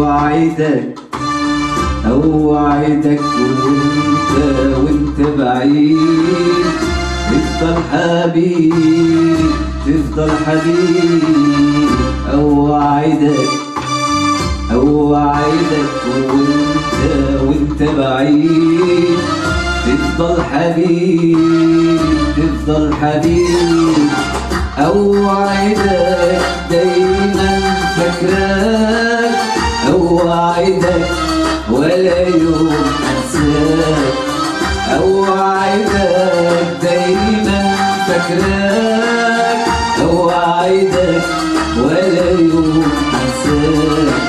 اوعدك اوعدك وانت وانت بعيد تفضل حبيبي تفضل حبيبي اوعدك اوعدك وانت وانت بعيد تفضل حبيبي تفضل حبيبي اوعدك دايما فاكراك اوعدك ولا يوم انساك اوعدك دايما فاكراك اوعدك ولا يوم انساك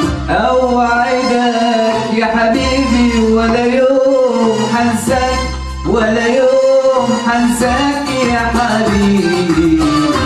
اوعدك يا حبيبي ولا يوم حنساك ولا يوم حنساك يا حبيبي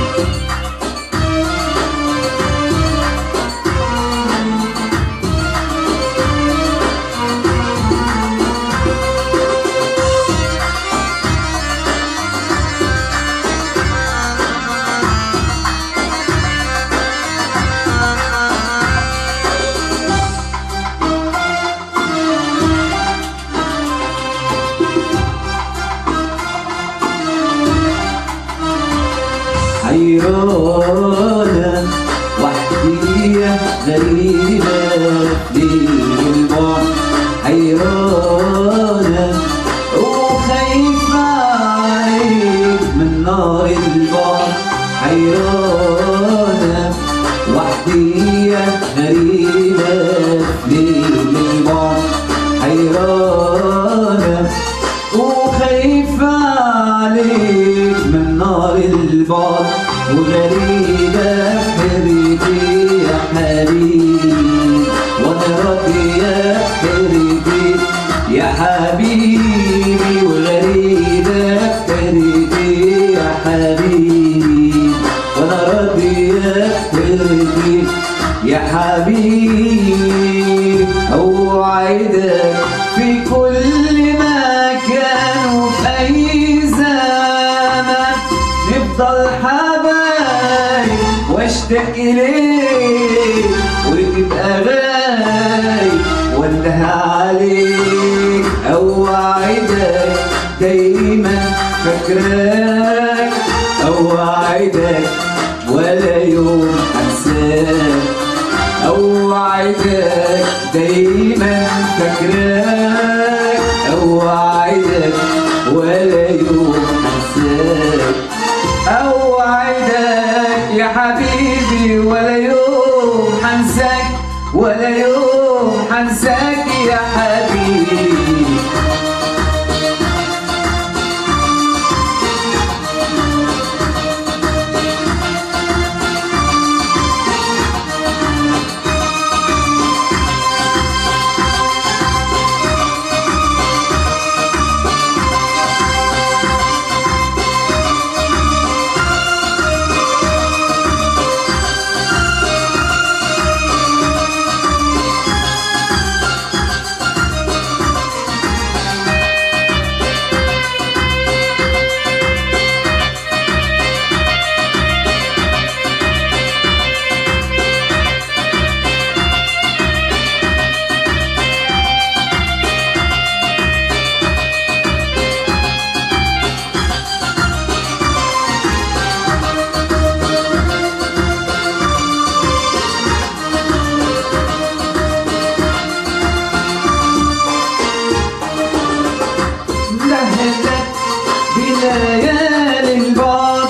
حيرانة وحدي غريبة ليل البعد حيرانة وخايفة عليك من نار البعد حيرانة وحدي غريبة ليل البعد حيرانة وخايفة عليك من نار البعد وغريبة حبيبي يا حبيبي وانا راضي يا حبيبي يا حبيبي وغريبة حبيبي يا حبيبي وانا راضي يا حبيبي يا حبيبي اوعدك في كل مكان وفي اي زمان نفضل حبايب واشتاق اليك وتبقى غايب وانده عليك اوعدك دايما فاكراك اوعدك ولا يوم انساك اوعدك دايما فاكراك اوعدك ولا يوم انساك اوعدك يا حبيبي ولا يوم حنساك ولا يوم حنساك يا حبيبي لهلك بليالي البعد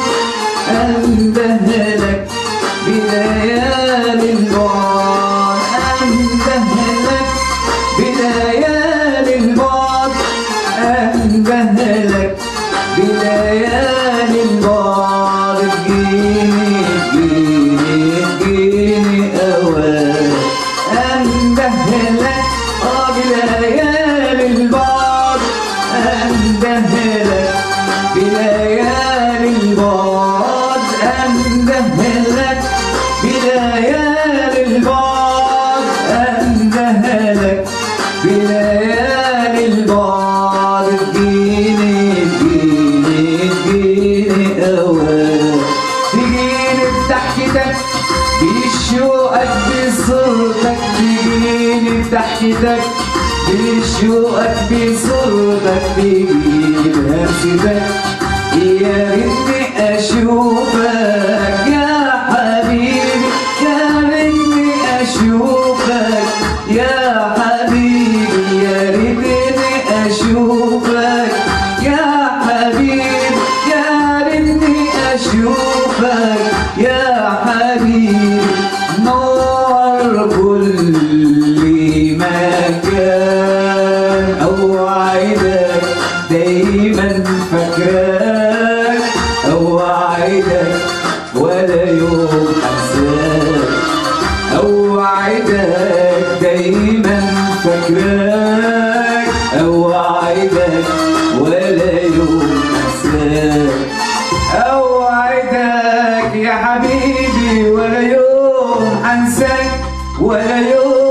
أندهلك بليالي البعد أندهلك بليالي البعد أندهلك بليالي البعد تجيني تجيني تجيني أوان أندهلك آه بليالي البعد أندهلك بليالي البعد أندهلك بليالي البعد أندهلك بليالي البعد تجيني تجيني تجيني أوان تجيني بضحكتك بشوقك بصوتك تجيني ضحكتك بشوقك بصورتك بجيب همستك يا ريتني اشوفك يا حبيبي يا ريتني اشوفك يا حبيبي يا ريتني اشوفك يا حبيبي يا ريتني اشوفك يا حبيبي نور كل مكان اوعدك دايما فاكراك اوعدك ولا يوم انساك اوعدك دايما فاكراك اوعدك ولا يوم انساك اوعدك يا حبيبي ولا يوم انساك ولا يوم